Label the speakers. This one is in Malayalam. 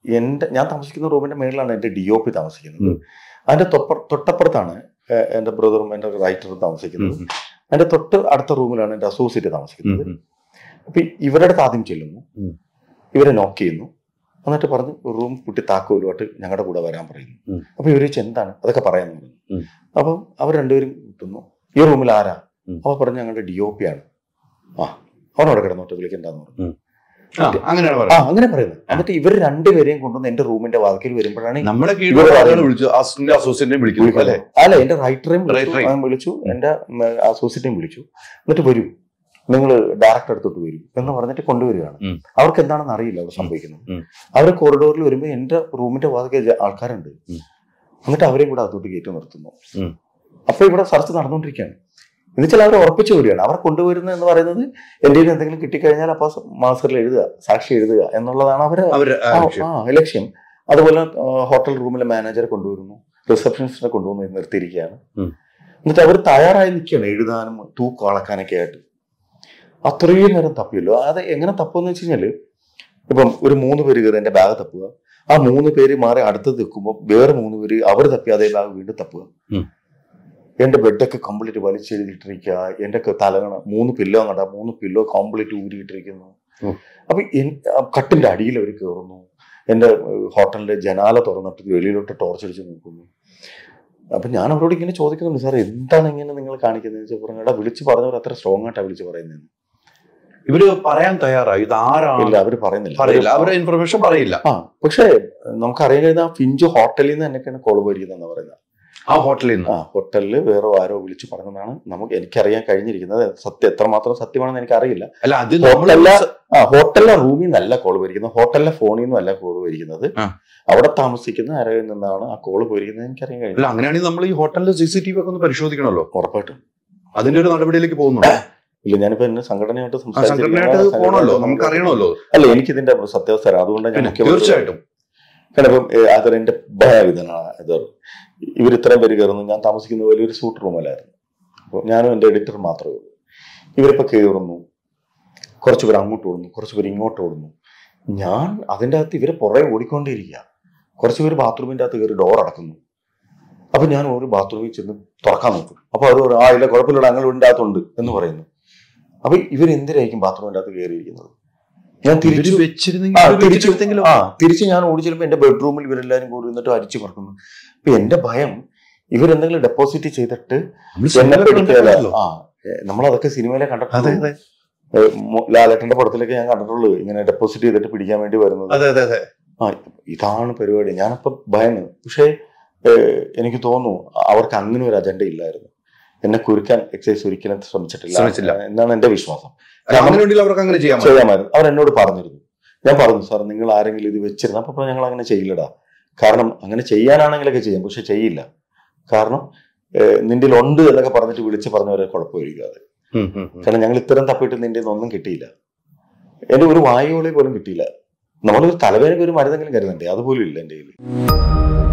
Speaker 1: എൻ്റെ ഞാൻ താമസിക്കുന്ന റൂമിന്റെ മേളിലാണ് എൻ്റെ ഡി ഒ പി താമസിക്കുന്നത്
Speaker 2: ഉം.
Speaker 1: അതിന്റെ തൊപ്പ- തൊട്ടപ്പുറത്താണ് ഏഹ്, എൻ്റെ ബ്രദറും എൻ്റെ റൈറ്ററും താമസിക്കുന്നത്
Speaker 2: ഉം.
Speaker 1: അതിന്റെ തൊട്ട് അടുത്ത റൂമിലാണ് എൻ്റെ അസോസിയേറ്റ് താമസിക്കുന്നത്
Speaker 2: ഉം.
Speaker 1: അപ്പൊ ഇവരുടെ അടുത്ത് ആദ്യം ചെല്ലുന്നു
Speaker 2: ഉം.
Speaker 1: ഇവരെ നോക്ക് ചെയ്യുന്നു എന്നിട്ട് പറഞ്ഞ് റൂം കുട്ടി താക്കോലുമായിട്ട് ഞങ്ങളുടെ കൂടെ വരാൻ പറയുന്നു
Speaker 2: ഉം.
Speaker 1: അപ്പൊ ഇവര് ചോദിച്ചു എന്താണ് അതൊക്കെ പറയാൻ പറഞ്ഞു
Speaker 2: ഉം.
Speaker 1: അപ്പം അവർ രണ്ടുപേരും കിട്ടുന്നു ഈ റൂമിൽ ആരാ
Speaker 2: ഉം.
Speaker 1: അപ്പൊ പറഞ്ഞു ഞങ്ങളുടെ ഡി ഒ പി ആണ് ആ അവനോട് കിടന്നോട്ട് വിളിക്കണ്ടെന്ന് പറഞ്ഞു
Speaker 2: ആ, അങ്ങനെയാണ്
Speaker 1: ആ
Speaker 2: പറയുന്നത്
Speaker 1: അങ്ങനെ പറയുന്നത് എന്നിട്ട് ഇവർ രണ്ടുപേരെയും കൊണ്ടുവന്ന് എന്റെ റൂമിന്റെ വാതിക്കൽ വരുമ്പോഴാണ്
Speaker 2: നമ്മുടെ കീഴിലുള്ള ആളുകൾ വിളിച്ചു അസിസ്റ്റന്റ് അസോസിയേറ്റിനെ വിളിക്കുന്നു അല്ലെ
Speaker 1: അല്ല എന്റെ റൈറ്ററേയും വിളിച്ചു
Speaker 2: Writer-യും.
Speaker 1: അവൻ വിളിച്ചു എന്റെ അസോസിയേറ്റിനെയും വിളിച്ചു എന്നിട്ട് വരൂ നിങ്ങൾ ഡയറക്റ്റ് അടുത്തോട്ട് വരൂ എന്ന് പറഞ്ഞിട്ട് കൊണ്ടുവരികയാണ്
Speaker 2: ഉം.
Speaker 1: അവർക്ക് എന്താണെന്ന് അറിയില്ല അവിടെ സംഭവിക്കുന്നത്
Speaker 2: ഉം.
Speaker 1: അവർ കോറിഡോറിൽ വരുമ്പോൾ എന്റെ റൂമിന്റെ വാതിക്കൽ ആൾക്കാരുണ്ട്
Speaker 2: ഉം.
Speaker 1: എന്നിട്ട് അവരെയും കൂടെ അകത്തോട്ട് കയറ്റി നിർത്തുന്നു
Speaker 2: ഉം.
Speaker 1: അപ്പൊ ഇവിടെ സെർച്ച് നടന്നുകൊണ്ടിരിക്കുകയാണ് എന്നുവെച്ചാൽ അവർ ഉറപ്പിച്ചു വരികയാണ് അവർ കൊണ്ടുവരുന്നത് എന്ന് പറയുന്നത് എന്റെ കയ്യിൽ എന്തെങ്കിലും കിട്ടിക്കഴിഞ്ഞാൽ അപ്പൊ മാസ്റ്ററിൽ എഴുതുക സാക്ഷി എഴുതുക എന്നുള്ളതാണ് അവർ
Speaker 2: അവര് ആ,
Speaker 1: ആ,
Speaker 2: ലക്ഷ്യം.
Speaker 1: ആ ലക്ഷ്യം അതുപോലെ ആ, ഹോട്ടൽ റൂമിലെ മാനേജറെ കൊണ്ടുവരുന്നു റിസപ്ഷനിസ്റ്റിനെ കൊണ്ടുവന്ന് നിർത്തിയിരിക്കുകയാണ്
Speaker 2: ഉം.
Speaker 1: എന്നിട്ട് അവർ തയ്യാറായി നിൽക്കുകയാണ് എഴുതാനും തൂക്കം അളക്കാനൊക്കെ ആയിട്ട് അത്രയും നേരം തപ്പിയല്ലോ അത് എങ്ങനെ തപ്പുമെന്ന് വെച്ച് കഴിഞ്ഞാല് ഇപ്പം ഒരു മൂന്ന് പേര് കയറി എന്റെ ബാഗ് തപ്പുക ആ മൂന്ന് പേര് മാറി അടുത്ത് നിൽക്കുമ്പോൾ വേറെ മൂന്ന് പേര് അവർ തപ്പി അതേ ബാഗ് വീണ്ടും തപ്പുക
Speaker 2: ഉം.
Speaker 1: എന്റെ ബെഡൊക്കെ കംപ്ലീറ്റ് വലിച്ചെഴുതിയിട്ടിരിക്കുക എന്റെ ക- തലകണ മൂന്ന് പില്ലോ കണ്ട മൂന്ന് പില്ലോ കംപ്ലീറ്റ് ഊരിയിട്ടിരിക്കുന്നു
Speaker 2: ഉം.
Speaker 1: അപ്പൊ എൻ- ആ കട്ടിന്റെ അടിയിൽ അവർ കയറുന്നു എന്റെ ഏഹ്, ഹോട്ടലിന്റെ ജനാല തുറന്നിട്ട് വെളിയിലോട്ട് ടോർച്ച് അടിച്ച് നോക്കുന്നു അപ്പൊ ഞാൻ അവരോട് ഇങ്ങനെ ചോദിക്കുന്നുണ്ട് സാർ എന്താണ് ഇങ്ങനെ നിങ്ങൾ കാണിക്കുന്നത് വെച്ചാൽ പറഞ്ഞു എടാ വിളിച്ച് പറഞ്ഞവർ അത്ര സ്ട്രോങ് ആയിട്ടാ വിളിച്ച് പറയുന്നത്
Speaker 2: ഇവര് പറയാൻ തയ്യാറായി ഇത് ആരാണ്
Speaker 1: ഇല്ല അവര് പറയുന്നില്ല
Speaker 2: പറയില്ല അവരെ ഇൻഫർമേഷൻ പറയില്ല
Speaker 1: ആ പക്ഷേ നമുക്കറിയാൻ കഴിയുന്ന ആ ഫിഞ്ച് ഹോട്ടലിൽ നിന്ന് തന്നെയൊക്കെയാണ് കോൾ വരികയെന്ന് പറയുന്നത്
Speaker 2: ആ ഹോട്ടലിൽ നിന്ന്
Speaker 1: ആ ഹോട്ടലിൽ വേറെ ആരോ വിളിച്ച് പറഞ്ഞതാണ് നമുക്ക് എനിക്കറിയാൻ കഴിഞ്ഞിരിക്കുന്നത് സത്യം എത്രമാത്രം സത്യമാണെന്ന് എനിക്കറിയില്ല
Speaker 2: അല്ല അത് നമ്മള്
Speaker 1: ഹോട്ടലിലെ ആ ഹോട്ടലിലെ റൂമിൽ നിന്നല്ല കോൾ വരിക്കുന്നത് ഹോട്ടലിലെ ഫോണിൽ നിന്നും അല്ല കോൾ വരിക്കുന്നത്
Speaker 2: ആ.
Speaker 1: അവിടെ താമസിക്കുന്ന ആരോയിൽ നിന്നാണ് ആ കോൾ പോയിരിക്കുന്നത് എനിക്കറിയാൻ
Speaker 2: അല്ല
Speaker 1: കഴിഞ്ഞു
Speaker 2: അങ്ങനെയാണെങ്കിൽ നമ്മൾ ഈ ഹോട്ടലിലെ സി സി ടി വി ഒക്കെ ഒന്ന് പരിശോധിക്കണമല്ലോ
Speaker 1: ഉറപ്പായിട്ടും
Speaker 2: അതിന്റെ ഒരു നടപടിയിലേക്ക് പോകുന്നുണ്ടോ
Speaker 1: ഇല്ല ഞാനിപ്പോ എന്നെ സംഘടനയായിട്ട്
Speaker 2: ആ സംഘടനയായിട്ട് അത് പോകണമല്ലോ നമുക്ക് അറിയണമല്ലോ
Speaker 1: അല്ല എനിക്കിതിന്റെ സത്യാവസ്ഥ അറിയാം അതുകൊണ്ടാണ് ഞാൻ
Speaker 2: പിന്നെ
Speaker 1: മുഖ്യമന്ത്രി
Speaker 2: തീർച്ചയായിട്ടും
Speaker 1: കാരണം ഇപ്പം ഏഹ്, അത് എന്റെ ഭയവിധനാണ് ഇത് ഇവർ ഇത്രയും പേര് കയറുന്നു ഞാൻ താമസിക്കുന്ന വലിയൊരു സൂട്ട് റൂമിലായിരുന്നു അപ്പോൾ ഞാനും എൻ്റെ എഡിറ്റർ മാത്രമേ ഉള്ളൂ ഇവരിപ്പോൾ കയറുന്നു കുറച്ച് പേര് അങ്ങോട്ട് ഓടുന്നു കുറച്ച് പേര് ഇങ്ങോട്ട് ഓടുന്നു ഞാൻ അതിൻ്റെ അകത്ത് ഇവരെ പുറകെ ഓടിക്കൊണ്ടേയിരിക്കുക കുറച്ച് പേര് ബാത്റൂമിൻ്റെ അകത്ത് കയറി ഡോർ അടക്കുന്നു അപ്പൊ ഞാൻ ഒരു ബാത്റൂമിൽ ചെന്ന് തുറക്കാൻ നോക്കും അപ്പൊ അവർ പറയും, ആ ഇല്ല കുഴപ്പമില്ല ഞങ്ങൾ വീടിൻ്റെ അകത്തുണ്ട് എന്ന് പറയുന്നു അപ്പൊ ഇവരെന്തിനായിരിക്കും ബാത്റൂമിൻ്റെ അകത്ത് കയറിയിരിക്കുന്നത് ഞാൻ
Speaker 2: ഇവര്
Speaker 1: തിരിച്ചു ആ,
Speaker 2: വെച്ചിരുന്നെങ്കിൽ
Speaker 1: തിരിച്ചു
Speaker 2: വെച്ചിരുന്നെങ്കിലോ
Speaker 1: ആ തിരിച്ച് ഞാൻ ഓടി ചെല്ലുമ്പോൾ എന്റെ ബെഡ്റൂമിൽ ഇവരെല്ലാരും കൂടി നിന്നിട്ട് അരിച്ചു പറക്കുന്നു അപ്പൊ എന്റെ ഭയം ഇവരെന്തെങ്കിലും ഡെപ്പോസിറ്റ് ചെയ്തിട്ട്
Speaker 2: നമ്മള്
Speaker 1: എന്നെ
Speaker 2: സിനിമയിലൊക്കെ
Speaker 1: പിടിക്കുകയല്ല
Speaker 2: കണ്ടിട്ടുണ്ടല്ലോ.
Speaker 1: ആ നമ്മളതൊക്കെ സിനിമയിലെ
Speaker 2: അതെ
Speaker 1: കണ്ടിട്ടുള്ളൂ
Speaker 2: അതെ
Speaker 1: ഏ, മോ- ലാലേട്ടന്റെ പടത്തിലൊക്കെ ഞാൻ കണ്ടിട്ടുള്ളൂ ഇങ്ങനെ ഡെപ്പോസിറ്റ് ചെയ്തിട്ട് പിടിക്കാൻ വേണ്ടി വരുന്നത്
Speaker 2: അതെ അതെ അതെ
Speaker 1: ആ ഇതാണ് പരിപാടി ഞാനപ്പം ഭയന്നു പക്ഷേ ഏ, എനിക്ക് തോന്നുന്നു അവർക്ക് അങ്ങനെ ഒരു അജണ്ട ഇല്ലായിരുന്നു എന്നെ കുരുക്കാൻ എക്സൈസ് ഒരിക്കലും ശ്രമിച്ചിട്ടില്ല
Speaker 2: ശ്രമിച്ചില്ല.
Speaker 1: എന്നാണ് എന്റെ വിശ്വാസം
Speaker 2: അല്ല, അങ്ങനെ ഉണ്ടെങ്കിൽ അവർക്ക് അങ്ങനെ ചെയ്യാൻ പറ്റും
Speaker 1: ചെയ്യാമായിരുന്നു അവർ എന്നോട് പറഞ്ഞിരുന്നു ഞാൻ പറഞ്ഞു സാർ നിങ്ങൾ ആരെങ്കിലും ഇത് വെച്ചിരുന്നു അപ്പൊ ഞങ്ങൾ അങ്ങനെ ചെയ്യില്ലടാ കാരണം അങ്ങനെ ചെയ്യാനാണെങ്കിലൊക്കെ ചെയ്യാം പക്ഷെ ചെയ്യില്ല കാരണം ഏഹ്, നിന്റെ ഉണ്ട് എന്നൊക്കെ പറഞ്ഞിട്ട് വിളിച്ച് പറഞ്ഞവരെ കുഴപ്പമായിരിക്കും അത്
Speaker 2: ഉം, ഉം, ഉം.
Speaker 1: കാരണം ഞങ്ങൾ ഇത്തരം തപ്പിയിട്ട് നിന്റെ ഒന്നും കിട്ടിയില്ല എന്റെ ഒരു വായുവിളി പോലും കിട്ടിയില്ല നമ്മളൊരു തലവേദനയ്ക്ക് ഒരു മരുന്നെങ്കിലും കരുതണ്ടേ അതുപോലും ഇല്ല എന്റെ കയ്യിൽ